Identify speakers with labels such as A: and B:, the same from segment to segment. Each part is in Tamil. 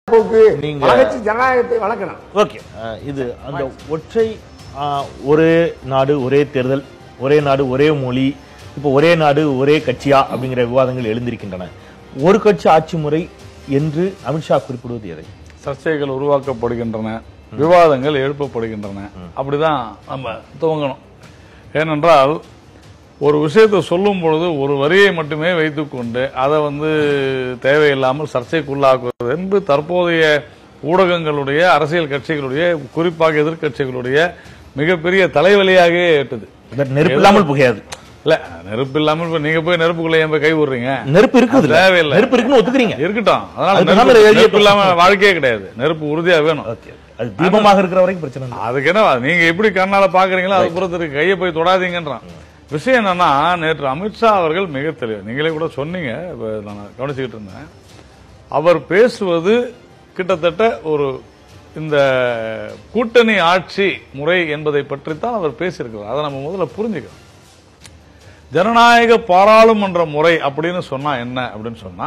A: போக்கு
B: நீங்க-
A: வளர்ச்சி ஜனநாயகத்தை வளர்க்கணும்
B: ஓகே இது அந்த ஒற்றை அஹ், ஒரே நாடு ஒரே தேர்தல் ஒரே நாடு ஒரே மொழி இப்போ ஒரே நாடு ஒரே கட்சியா அப்படிங்கிற விவாதங்கள் எழுந்திருக்கின்றன ஒரு கட்சி ஆட்சி முறை என்று அமித்ஷா குறிப்பிடுவது எதை
C: சர்ச்சைகள் உருவாக்கப்படுகின்றன விவாதங்கள் எழுப்பப்படுகின்றன அப்படிதான் நம்ம துவங்கணும் ஏனென்றால் ஒரு விஷயத்தை சொல்லும் பொழுது ஒரு வரியை மட்டுமே வைத்துக்கொண்டு அதை வந்து தேவையில்லாமல் சர்ச்சைக்குள்ளாக்குவது என்பது தற்போதைய ஊடகங்களுடைய அரசியல் கட்சிகளுடைய குறிப்பாக எதிர்க்கட்சிகளுடைய மிகப்பெரிய தலைவலியாக ஏற்றுது
B: இந்த நெருப்பு இல்லாமல் புகையாது
C: இல்ல நெருப்பு இல்லாமல் இப்ப நீங்க போய் நெருப்புக்குள்ள ஏன் போய் கை விடுறீங்க
B: நெருப்பு இருக்குது இல்ல?
C: தேவையில்லை.
B: நெருப்பு இருக்குன்னு ஒத்துக்கிறீங்க
C: இருக்கட்டும் அதனால
B: அதுக்கு
C: நெருப்பு-
B: நாம எழுதிய
C: நெருப்பு இல்லாம வாழ்க்கையே கிடையாது நெருப்பு உறுதியா வேணும்
B: ஓகே அது தீபமாக இருக்கிற வரைக்கும் பிரச்சனை இல்லை.
C: அதுக்கு என்ன நீங்க எப்படி கண்ணால பாக்குறீங்களோ அது பொறுத்திருக்கு கையை போய் தொடாதீங்கன்றான் விஷயம் என்னன்னா நேற்று அமித்ஷா அவர்கள் மிக தெளிவு நீங்களே கூட சொன்னீங்க இப்ப நான் கவனிச்சுக்கிட்டு இருந்தேன் அவர் பேசுவது கிட்டத்தட்ட ஒரு இந்த கூட்டணி ஆட்சி முறை என்பதை பற்றித்தான் அவர் பேசியிருக்கிறார் அதை நம்ம முதல்ல புரிஞ்சுக்கணும் ஜனநாயக பாராளுமன்ற முறை அப்படின்னு சொன்னா என்ன அப்படின்னு சொன்னா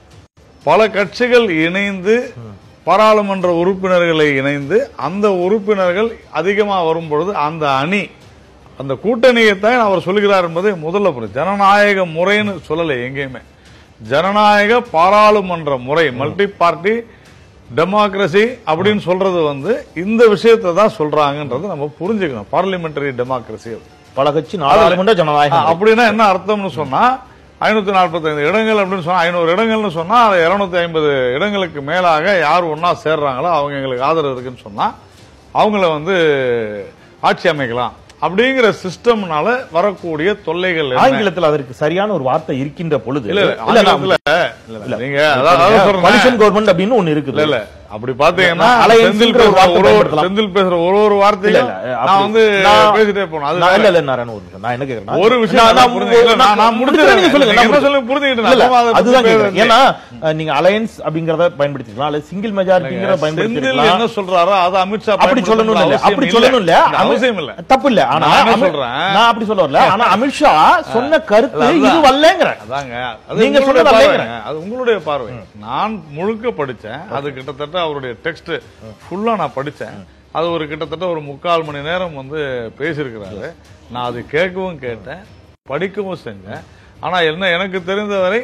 C: பல கட்சிகள் இணைந்து பாராளுமன்ற உறுப்பினர்களை இணைந்து அந்த உறுப்பினர்கள் அதிகமா வரும் பொழுது அந்த அணி அந்த கூட்டணியைத்தான் அவர் சொல்கிறார் என்பதை முதல்ல புரியும் ஜனநாயக முறைன்னு சொல்லலை எங்கேயுமே ஜனநாயக பாராளுமன்ற முறை மல்டி பார்ட்டி டெமோக்ரஸி அப்படின்னு சொல்றது வந்து இந்த விஷயத்தை தான் சொல்றாங்கன்றது நம்ம புரிஞ்சுக்கணும் பார்லிமெண்டரி டெமோக்ரஸி
B: பல கட்சி நாடாளுமன்ற ஜனநாயகம்
C: அப்படின்னா என்ன அர்த்தம்னு சொன்னா ஐநூத்தி நாற்பத்தைந்து இடங்கள் அப்படின்னு சொன்னா ஐநூறு இடங்கள்னு சொன்னா அது இருநூத்தி ஐம்பது இடங்களுக்கு மேலாக யார் ஒன்னா சேர்றாங்களோ அவங்க எங்களுக்கு ஆதரவு இருக்குன்னு சொன்னா அவங்கள வந்து ஆட்சி அமைக்கலாம் அப்படிங்கிற சிஸ்டம்னால வரக்கூடிய தொல்லைகள் என்ன?
B: ஆங்கிலத்தில் அதற்கு சரியான ஒரு வார்த்தை இருக்கின்ற பொழுது
C: இல்ல இல்ல
B: இல்ல, நான்
C: ஆங்கிலத்துல இல்ல, இல்ல, நீங்க அதான் அதான் சொல்றேன்
B: coalition government அப்படின்னு ஒண்ணு இருக்குது
C: இல்ல இல்ல அப்படி பாத்தீங்கன்னா
B: Alliance
C: செந்தில்
B: ன்ற ஒரு
C: பேசுற
B: வார்த்தை
C: ஒரு ஒரு
B: பயன்படுத்தலாம்.
C: செந்தில் பேசுற ஒரு ஒரு
B: இல்ல
C: வார்த்தையும்
B: இல்ல
C: நான்
B: அப்படி-
C: வந்து
B: நான்
C: பேசிட்டே போனோம் அது
B: நான்
C: வேற.
B: இல்ல இல்ல நாராயண ஒரு நிமிஷம் நான் என்ன கேக்குறேன்னா
C: ஒரு விஷயம்
B: நான்
C: நான் புரிஞ்சுக்கிறேன். நான் நான் முடிச்சிடுறேன்.
B: நீங்க சொல்லுங்க
C: நீங்க
B: நான்
C: என்ன சொல்லுங்க புரிஞ்சுக்கிட்டு
B: இல்ல, இல்ல,
C: நான் அதை பத்தி
B: அதுதான் கேக்குறேன்.
C: பேசுறேன்.
B: ஏன்னா அஹ், நீங்க அலையன்ஸ் அப்படிங்கறத பயன்படுத்திக்கலாம் அல்லது சிங்கிள் மெஜாரிட்டிங்கறத
C: செந்தில்
B: பயன்படுத்திக்கலாம்
C: என்ன சொல்றாரோ அது அமித்ஷா
B: அப்படி சொல்லணும் இல்ல
C: பயன்படுத்தணும்னு
B: அப்படி
C: அவசியம்
B: சொல்லணும் இல்ல
C: இல்ல. அவசியம் இல்ல
B: தப்பு இல்ல ஆனா
C: நான் என்ன
B: அமி-
C: சொல்றேன்?
B: நான் அப்படி சொல்ல வரல ஆனா அமித்ஷா சொன்ன கருத்து
C: அதுதான்.
B: இது வரலங்கிற
C: அதாங்க அது
B: நீங்க
C: உங்களுடைய
B: சொல்றது
C: பார்வைங்க.
B: அல்லைங்க.
C: அது உங்களுடைய பார்வை நான் முழுக்க படிச்சேன் அது கிட்டத்தட்ட அவருடைய டெக்ஸ்ட் ஃபுல்லா நான் படிச்சேன் அது ஒரு கிட்டத்தட்ட ஒரு முக்கால் மணி நேரம் வந்து பேசியிருக்கிறாரு நான் அது கேட்கவும் கேட்டேன் படிக்கவும் செஞ்சேன் ஆனா என்ன எனக்கு தெரிந்தவரை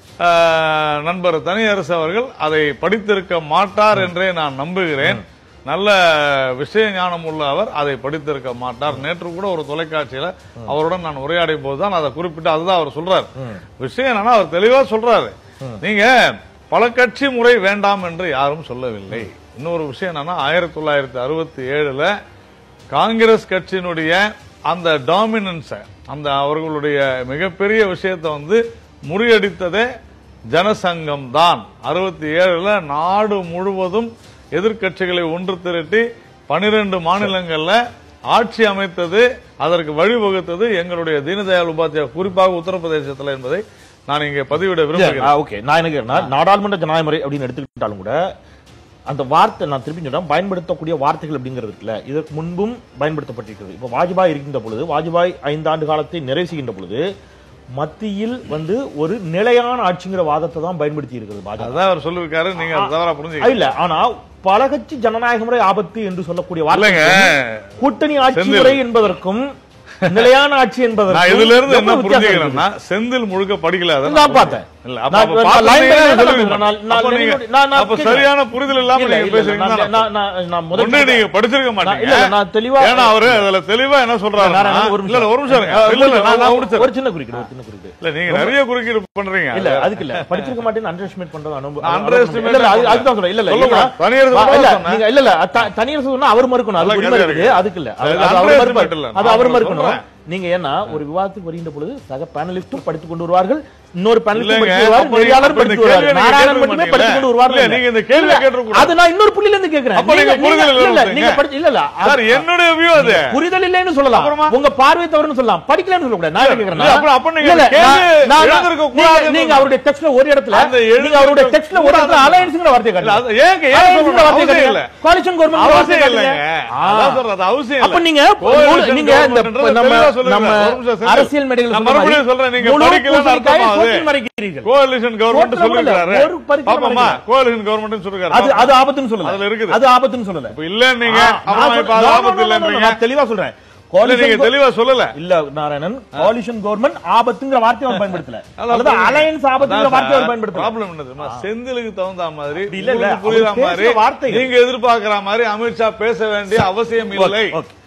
C: ஆஹ், நண்பர் தனியரசு அவர்கள் அதை படித்திருக்க மாட்டார் என்றே நான் நம்புகிறேன் நல்ல விஷய ஞானம் உள்ள அவர் அதை படித்திருக்க மாட்டார் நேற்று கூட ஒரு தொலைக்காட்சியில அவருடன் நான் உரையாடிய போதுதான் அதை குறிப்பிட்டு அதுதான் அவர் சொல்றாரு விஷயம் என்னன்னா அவர் தெளிவா சொல்றாரு நீங்க பல கட்சி முறை வேண்டாம் என்று யாரும் சொல்லவில்லை இன்னொரு விஷயம் என்னன்னா ஆயிரத்தி தொள்ளாயிரத்தி அறுபத்தி ஏழுல காங்கிரஸ் கட்சியினுடைய அந்த டாமினன்ஸ அந்த அவர்களுடைய மிகப்பெரிய விஷயத்தை வந்து முறியடித்ததே ஜனசங்கம் தான் அறுபத்தி ஏழுல நாடு முழுவதும் எதிர்க்கட்சிகளை ஒன்று திரட்டி பனிரெண்டு மாநிலங்கள்ல ஆட்சி அமைத்தது அதற்கு வழிவகுத்தது எங்களுடைய தீனதயாள் உபாத்யாயா குறிப்பாக உத்தரப்பிரதேசத்தில் என்பதை நான் இங்கே பதிவிட விரும்புகிறேன்
B: ஓகே நான் என்ன கேக்குறேன்னா, நாடாளுமன்ற ஜனநாயக முறை அப்படின்னு எடுத்துக்கிட்டாலும் கூட அந்த வார்த்தை நான் திருப்பி சொல்றேன் பயன்படுத்தக்கூடிய வார்த்தைகள் அப்படிங்கிறது இருக்குல்ல இதற்கு முன்பும் பயன்படுத்தப்பட்டிருக்கிறது இப்ப வாஜ்பாய் இருக்கின்ற பொழுது வாஜ்பாய் ஐந்தாண்டு காலத்தை நிறைவு செய்கின்ற பொழுது மத்தியில் வந்து ஒரு நிலையான ஆட்சிங்கிற வாதத்தை தான் பயன்படுத்தி இருக்கிறது பாஜக
C: அதான் அவர் சொல்லிருக்காரு நீங்க அதை தவறா
B: அது
C: புரிஞ்சுக்க
B: இல்ல ஆனா பல கட்சி ஜனநாயக முறை ஆபத்து என்று சொல்லக்கூடிய
C: இல்லைங்க
B: வார்த்தை கூட்டணி ஆட்சி
C: செந்தில்.
B: முறை என்பதற்கும் நிலையான ஆட்சி
C: நான்
B: என்பதற்கும்
C: இதுல இருந்து என்ன
B: எவ்வளவு வித்தியாசம் இருக்குது?
C: புரிஞ்சுக்கிறேன்னா செந்தில் முழுக்க படிக்கல அதை
B: நான் பார்த்தேன்.
C: இல்ல அப்ப
B: நான்
C: அப்ப
B: நான்
C: பார்த்தீங்கன்னா
B: line by line
C: சொல்லுவீங்க.
B: நான் நான்
C: அப்ப நீங்க-
B: நான் நான்
C: அப்ப
B: கேட்கிறேன்.
C: சரியான புரிதல் இல்லாம
B: இல்ல,
C: நீங்க
B: இல்ல,
C: பேசுறீங்க
B: நான் நான் நான் நான் முதல்
C: ஒண்ணு நீங்க படிச்சிருக்க
B: நான்
C: மாட்டீங்க
B: இல்ல, இல்ல, நான் தெளிவா-
C: ஏன்னா அவரு அதுல தெளிவா என்ன சொல்றாரு
B: நாராயணன், ஒரு
C: இல்ல இல்ல, ஒரு நிமிஷம் இருங்க.
B: அஹ்,
C: இல்ல இல்ல நான் நான்
B: ஒரு-
C: முடிச்சிடுறேன்.
B: ஒரு சின்ன குறுக்கீடு ஒரு சின்ன குறுக்கீடு
C: இல்ல நீங்க நிறைய குறுக்கீடு பண்றீங்க
B: இல்ல அதுக்கு இல்ல படிச்சிருக்க மாட்டேன்னு அண்டர்எஸ்டிமேட் பண்றது அனுபவம்
C: நான் underestimate
B: இல்ல இல்ல அது-
C: பண்ணல.
B: அதுதான் சொல்றேன் இல்ல இல்ல
C: சொல்லக்கூடாது.
B: ஏன்னா-
C: தனியார்
B: வா-
C: சொன்னா
B: இல்ல
C: சொன்னேன்.
B: நீங்க இல்ல இல்ல த- தனியார் சொன்னா அவர் மறுக்கணும் அது
C: அதெல்லாம்
B: உரிமை
C: கிடையாது.
B: இருக்குது அதுக்கு இல்ல அது-
C: அது
B: அது அவர்
C: underestimate
B: மறுப்பார்.
C: இல்ல.
B: அது
C: நான்
B: அவர்
C: உங்களுக்கு
B: மறுக்கணும்
C: சொல்றேன்.
B: நீங்க ஏன்னா ஒரு விவாதத்துக்கு வருகின்ற பொழுது சக பேனலிஸ்டும் படித்துக் கொண்டு வருவார்கள் இன்னொரு பேனலிஸ்டும்
C: இல்லைங்க,
B: படித்து வருவார்
C: அப்ப நீங்க-
B: நெறியாளர்
C: அப்ப இந்த
B: படித்து வருவார்
C: கேள்வியை நீங்க
B: நாராயணன்
C: கேட்க
B: மட்டுமே
C: மாட்டீங்களா?
B: படித்துக் கொண்டு வருவார்கள்
C: இல்ல, நீங்க இந்த கேள்வியை
B: இல்ல,
C: கேட்கக்கூடாது.
B: அது நான் இன்னொரு புள்ளில இருந்து கேக்குறேன்
C: அப்ப நீங்க
B: நீங்க-
C: புரிதல்
B: இல்ல, இல்ல,
C: இல்லைன்னு
B: நீங்க படிச்சு- இல்ல இல்ல அது-
C: சார் என்னுடைய வியூ அது
B: புரிதல் இல்லைன்னு சொல்லலாம்
C: அப்புறமா?
B: உங்க பார்வை தவறுன்னு சொல்லலாம் படிக்கலன்னு சொல்லக்கூடாது நான் என்ன கேக்குறேன்னா,
C: இல்ல, அப்புறம் அப்ப நீங்க
B: இல்ல, இல்ல,
C: கேள்வி
B: நான்- நான்-
C: எழுந்திருக்க
B: நீங்க-
C: கூடாதுன்னு
B: நீங்க அவருடைய டெக்ஸ்ட்ல ஒரு இடத்துல
C: அந்த
B: நீங்க அவருடைய
C: எழுந்திருக்க
B: டெக்ஸ்ட்ல ஒரு இடத்துல
C: கூடாதுன்னு
B: அலையன்ஸ்ங்கிற வார்த்தை
C: இல்ல, அது
B: காட்டுங்க
C: ஏங்க ஏன்
B: அலையன்ஸ்ங்கிற
C: சொல்லணும்?
B: வார்த்தை
C: அவசியம்
B: காட்டுங்க
C: இல்ல
B: கோலிஷன் கவர்மெண்ட்
C: அவசியம் இல்லைங்க அதான் சொல்றது அது அவசியம்
B: அப்ப
C: இல்ல.
B: நீங்க
C: Coalition
B: நீங்க இந்த
C: government-ன்றது
B: நம்ம
C: தெளிவா சொல்லுங்க.
B: நம்ம
C: ஒரு நிமிஷம் செந்தில்.
B: அரசியல் மேடைகள்
C: நான்
B: சொன்ன மாதிரி
C: மறுபடியும் சொல்றேன் நீங்க
B: முழு
C: படிக்கலன்னு
B: பூசணிக்காயை
C: அர்த்தமா அது?
B: கோர்ட்டில் மறைக்கிறீர்கள்
C: கோலிஷன் கவர்மெண்ட்
B: கோர்ட்ல கூட இல்ல.
C: சொல்லிருக்காரு
B: ஒரு பரிசீலனை
C: பாப்போமா
B: மறைக்கல.
C: கோலிஷன் கவர்மெண்ட் சொல்லிருக்காரு
B: அது அது ஆபத்துன்னு சொல்லல
C: அதுல இருக்குது.
B: அது ஆபத்துன்னு சொல்லல
C: இப்ப இல்லன்னீங்க
B: ஆ, நான்
C: அப்புறம்
B: சொல்ல-
C: இப்ப அது
B: no, no,
C: ஆபத்து
B: no, no, no,
C: இல்லன்றீங்க
B: நான் தெளிவா சொல்றேன்
C: இல்ல, நீங்க
B: கோலிஷன்
C: தெளிவா சொல்லல
B: இல்ல நாராயணன் கோலிஷன் கவர்மெண்ட் ஆபத்துங்கிற வார்த்தையை அவர் பயன்படுத்தல
C: அதான்
B: அல்லது
C: புரியுது.
B: அலையன்ஸ் ஆபத்துங்கிற
C: அதான்
B: வார்த்தையை அவர்
C: சார்,
B: பயன்படுத்தல
C: problem என்ன தெரியுமா? செந்திலுக்கு தகுந்த மாதிரி
B: அப்படி இல்ல, இல்ல.
C: உங்களுக்கு புரியுற
B: அவர் பேசுற
C: மாதிரி
B: வார்த்தைகள்.
C: நீங்க எதிர்பார்க்கிற மாதிரி அமித்ஷா பேச வேண்டிய அவசியம் இல்லை
B: ஓகே